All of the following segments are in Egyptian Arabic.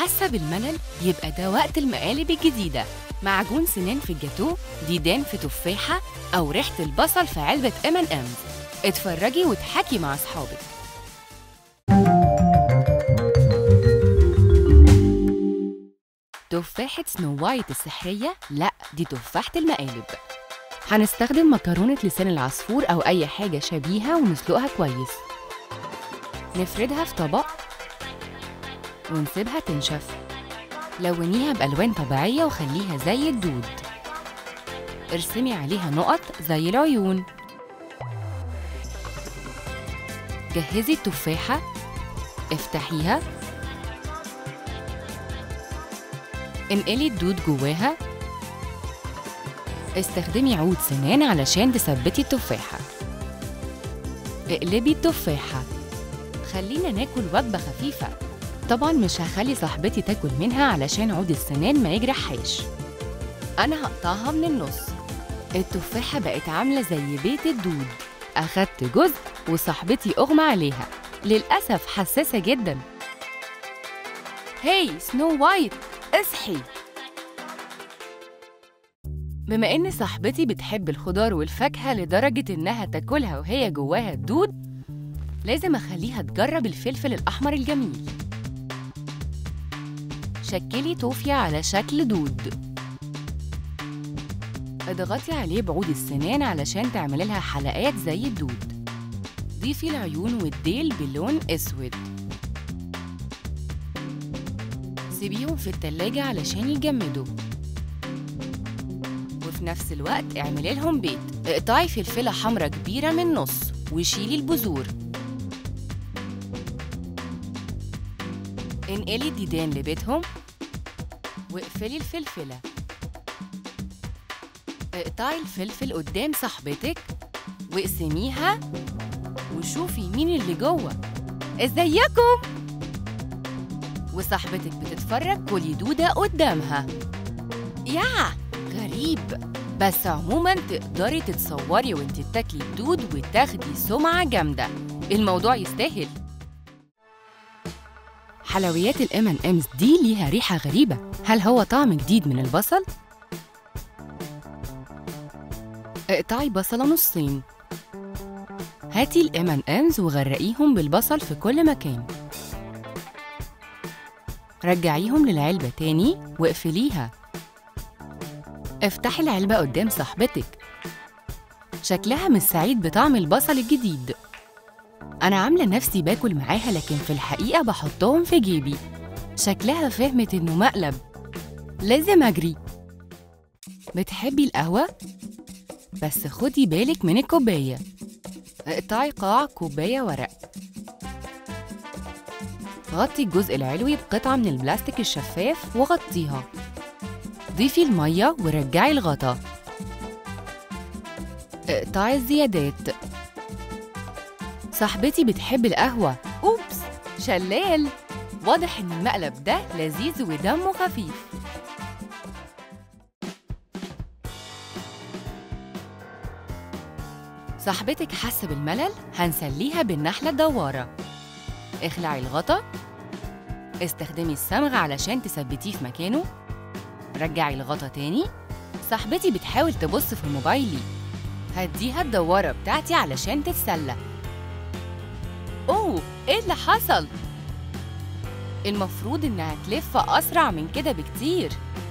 حاسة بالملل يبقى ده وقت المقالب الجديدة معجون سنان في الجاتو ديدان في تفاحة أو ريحة البصل في علبة ام ان ام اتفرجي واضحكي مع أصحابك تفاحة سنو وايت السحرية؟ لا دي تفاحة المقالب هنستخدم مكرونة لسان العصفور أو أي حاجة شبيهة ونسلقها كويس نفردها في طبق ونسيبها تنشف لونيها بألوان طبيعية وخليها زي الدود ارسمي عليها نقط زي العيون جهزي التفاحة افتحيها انقلي الدود جواها استخدمي عود سنان علشان تثبتي التفاحة اقلبي التفاحة خلينا ناكل وجبة خفيفة طبعا مش هخلي صاحبتي تاكل منها علشان عود السنان ما يجرحهاش انا هقطعها من النص التفاحة بقت عاملة زي بيت الدود أخدت جزء وصاحبتي أغمى عليها للأسف حساسة جدا هاي سنو وايت اصحي بما إن صاحبتي بتحب الخضار والفاكهة لدرجة إنها تاكلها وهي جواها الدود لازم أخليها تجرب الفلفل الأحمر الجميل شكلي توفيا على شكل دود اضغطي عليه بعود السنان علشان تعملي لها حلقات زي الدود ضيفي العيون والديل بلون اسود سيبيهم في التلاجة علشان يجمدوا وفي نفس الوقت اعملي لهم بيت اقطعي فلفلة حمرا كبيرة من النص وشيلي البذور انقلي الديدان لبيتهم واقفلي الفلفلة اقطعي الفلفل قدام صاحبتك واقسميها وشوفي مين اللي جوه ازيكم وصاحبتك بتتفرج كلي دودة قدامها يا غريب بس عموما تقدري تتصوري وانت بتاكلي الدود وتاخدي سمعة جامدة الموضوع يستاهل حلويات الام ان امز دي ليها ريحة غريبة هل هو طعم جديد من البصل؟ اقطعي بصلة نصين هاتي الام ان امز وغرقيهم بالبصل في كل مكان رجعيهم للعلبة تاني واقفليها افتحي العلبة قدام صاحبتك شكلها مش سعيد بطعم البصل الجديد أنا عاملة نفسي باكل معاها لكن في الحقيقة بحطهم في جيبي شكلها فهمت إنه مقلب لازم أجري بتحبي القهوة؟ بس خدي بالك من الكوباية اقطعي قاع كوباية ورق غطي الجزء العلوي بقطعة من البلاستيك الشفاف وغطيها ضيفي المية ورجعي الغطا اقطعي الزيادات صاحبتي بتحب القهوة أوبس شلال واضح إن المقلب ده لذيذ ودمه خفيف صاحبتك حاسة بالملل هنسليها بالنحلة الدوارة اخلعي الغطا استخدمي الصمغ علشان تثبتيه في مكانه رجعي الغطا تاني صاحبتي بتحاول تبص في موبايلي هديها الدوارة بتاعتي علشان تتسلى اوه ايه اللي حصل المفروض انها تلف اسرع من كده بكتير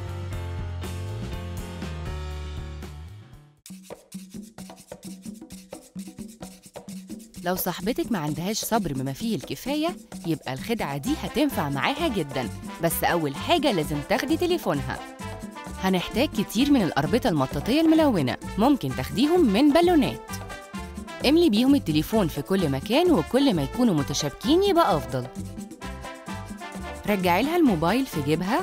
لو صاحبتك ما عندهاش صبر بما فيه الكفاية يبقى الخدعة دي هتنفع معاها جدا بس أول حاجة لازم تاخدي تليفونها هنحتاج كتير من الأربطة المطاطية الملونة ممكن تاخديهم من بالونات املي بيهم التليفون في كل مكان وكل ما يكونوا متشابكين يبقى أفضل رجعي لها الموبايل في جيبها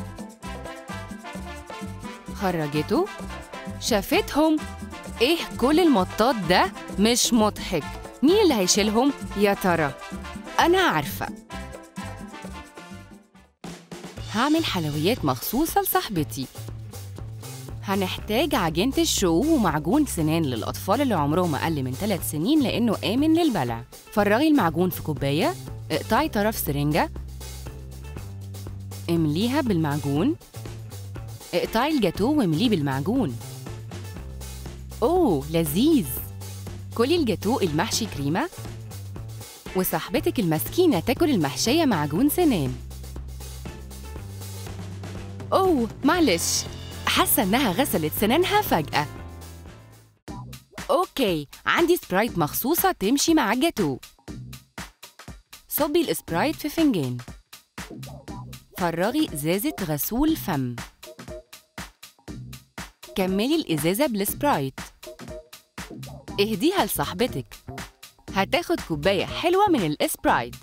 خرجته شافتهم ايه كل المطاط ده مش مضحك مين اللي هيشيلهم يا ترى انا عارفه هعمل حلويات مخصوصه لصاحبتي هنحتاج عجينة الشو ومعجون سنان للأطفال اللي عمرهم أقل من 3 سنين لأنه آمن للبلع فرغي المعجون في كوباية اقطعي طرف سرنجة امليها بالمعجون اقطعي الجاتو وامليه بالمعجون أوه لذيذ كلي الجاتو المحشي كريمة وصاحبتك المسكينة تاكل المحشية معجون سنان أوه معلش حاسة إنها غسلت سنانها فجأة أوكي عندي سبرايت مخصوصة تمشي مع الجاتو صبي السبرايت في فنجان فرغي إزازة غسول فم كملي الإزازة بالسبرايت اهديها لصاحبتك هتاخد كوباية حلوة من الإسبرايت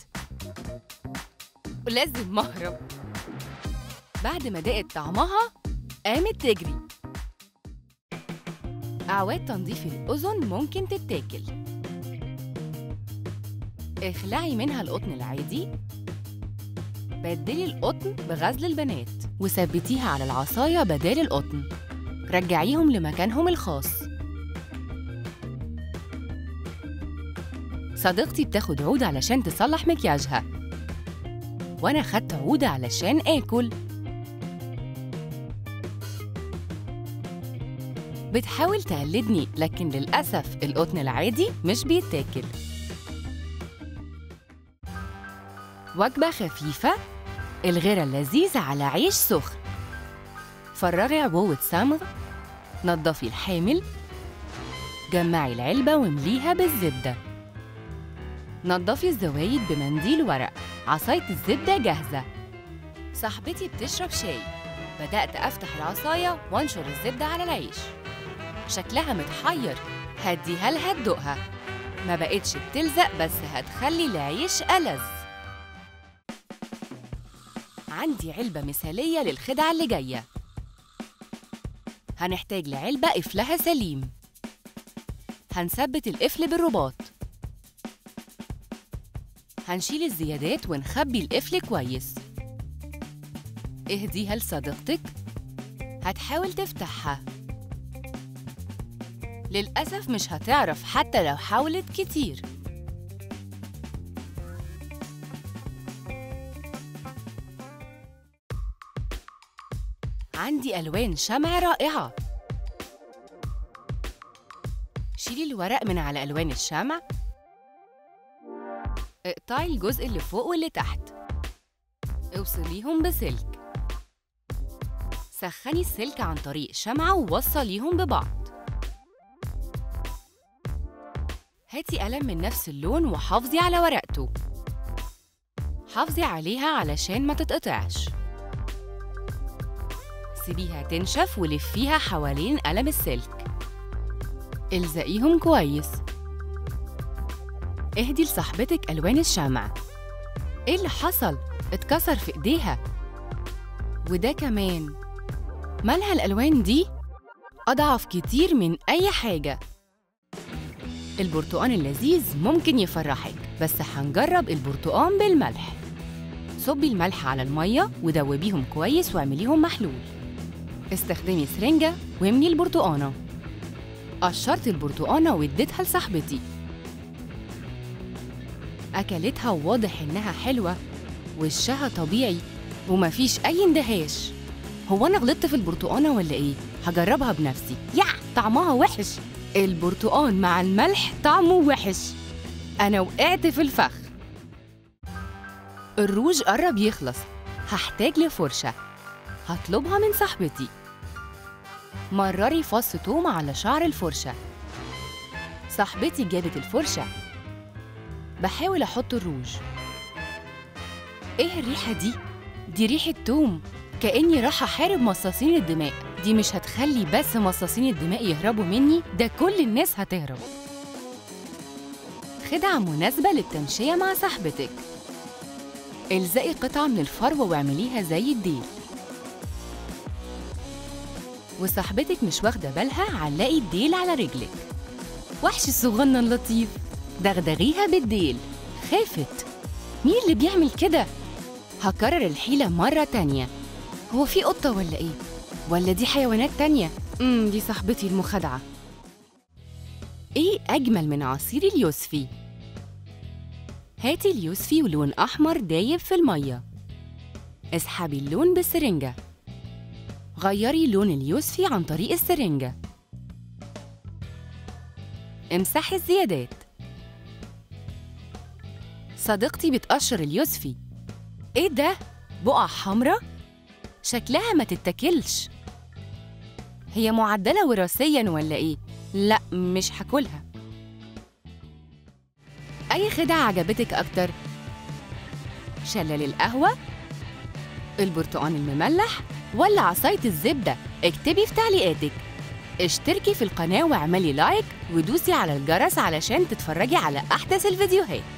ولازم مهرب بعد ما دقت طعمها قامت تجري أعواد تنظيف الأذن ممكن تتاكل اخلعي منها القطن العادي بدلي القطن بغزل البنات وثبتيها على العصاية بدال القطن رجعيهم لمكانهم الخاص صديقتي بتاخد عود علشان تصلح مكياجها وأنا خدت عود علشان آكل بتحاول تقلدني لكن للأسف القطن العادي مش بيتاكل وجبة خفيفة الغيرة اللذيذة على عيش سخن فرغي عبوة صمغ نضفي الحامل جمعي العلبة وامليها بالزبدة نضفي الزوايد بمنديل ورق عصاية الزبدة جاهزة صاحبتي بتشرب شاي بدأت أفتح العصاية وانشر الزبدة على العيش شكلها متحير هديها لها تدوقها ما بقتش بتلزق بس هتخلي العيش ألذ عندي علبة مثالية للخدعة اللي جاية هنحتاج لعلبة قفلها سليم هنثبت القفل بالرباط هنشيل الزيادات ونخبي القفل كويس اهديها لصديقتك هتحاول تفتحها للأسف مش هتعرف حتى لو حاولت كتير عندي ألوان شمع رائعة شيلي الورق من على ألوان الشمع اقطعي الجزء اللي فوق واللي تحت اوصليهم بسلك سخني السلك عن طريق شمعة ووصليهم ببعض هاتي قلم من نفس اللون وحافظي على ورقته حافظي عليها علشان ما تتقطعش سيبيها تنشف ولفيها حوالين قلم السلك الزقيهم كويس اهدي لصاحبتك ألوان الشمع ايه اللي حصل؟ اتكسر في ايديها وده كمان مالها الألوان دي؟ أضعف كتير من أي حاجة البرتقان اللذيذ ممكن يفرحك بس هنجرب البرتقان بالملح صبي الملح على المية ودوبيهم كويس واعمليهم محلول استخدمي سرنجة واملي البرتقانة قشرت البرتقانة واديتها لصاحبتي أكلتها وواضح إنها حلوة وشها طبيعي ومفيش أي اندهاش هو أنا غلطت في البرتقانة ولا إيه؟ هجربها بنفسي يا طعمها وحش البرتقان مع الملح طعمه وحش أنا وقعت في الفخ الروج قرب يخلص هحتاج لفرشة هطلبها من صاحبتي مرري فص توم على شعر الفرشة صاحبتي جابت الفرشة بحاول أحط الروج إيه الريحة دي؟ دي ريحة توم كأني راح أحارب مصاصين الدماء دي مش هتخلي بس مصاصين الدماء يهربوا مني ده كل الناس هتهرب خدعة مناسبة للتمشية مع صاحبتك الزقي قطعة من الفروة واعمليها زي الديل وصاحبتك مش واخدة بالها علقي الديل على رجلك وحش الصغنن لطيف دغدغيها بالديل خافت مين اللي بيعمل كده؟ هكرر الحيلة مرة تانية هو في قطة ولا إيه؟ ولا دي حيوانات تانية؟ امم دي صاحبتي المخادعة إيه أجمل من عصير اليوسفي؟ هاتي اليوسفي ولون أحمر دايب في المية اسحبي اللون بالسرنجة غيري لون اليوسفي عن طريق السرنجة امسحي الزيادات صديقتي بتقشر اليوسفي ايه ده؟ بقع حمرا؟ شكلها ما تتاكلش هي معدلة وراثيا ولا ايه؟ لا مش هاكلها أي خدعة عجبتك أكتر؟ شلل القهوة؟ البرتقان المملح؟ ولا عصاية الزبدة؟ اكتبي في تعليقاتك اشتركي في القناة واعملي لايك ودوسي على الجرس علشان تتفرجي على أحدث الفيديوهات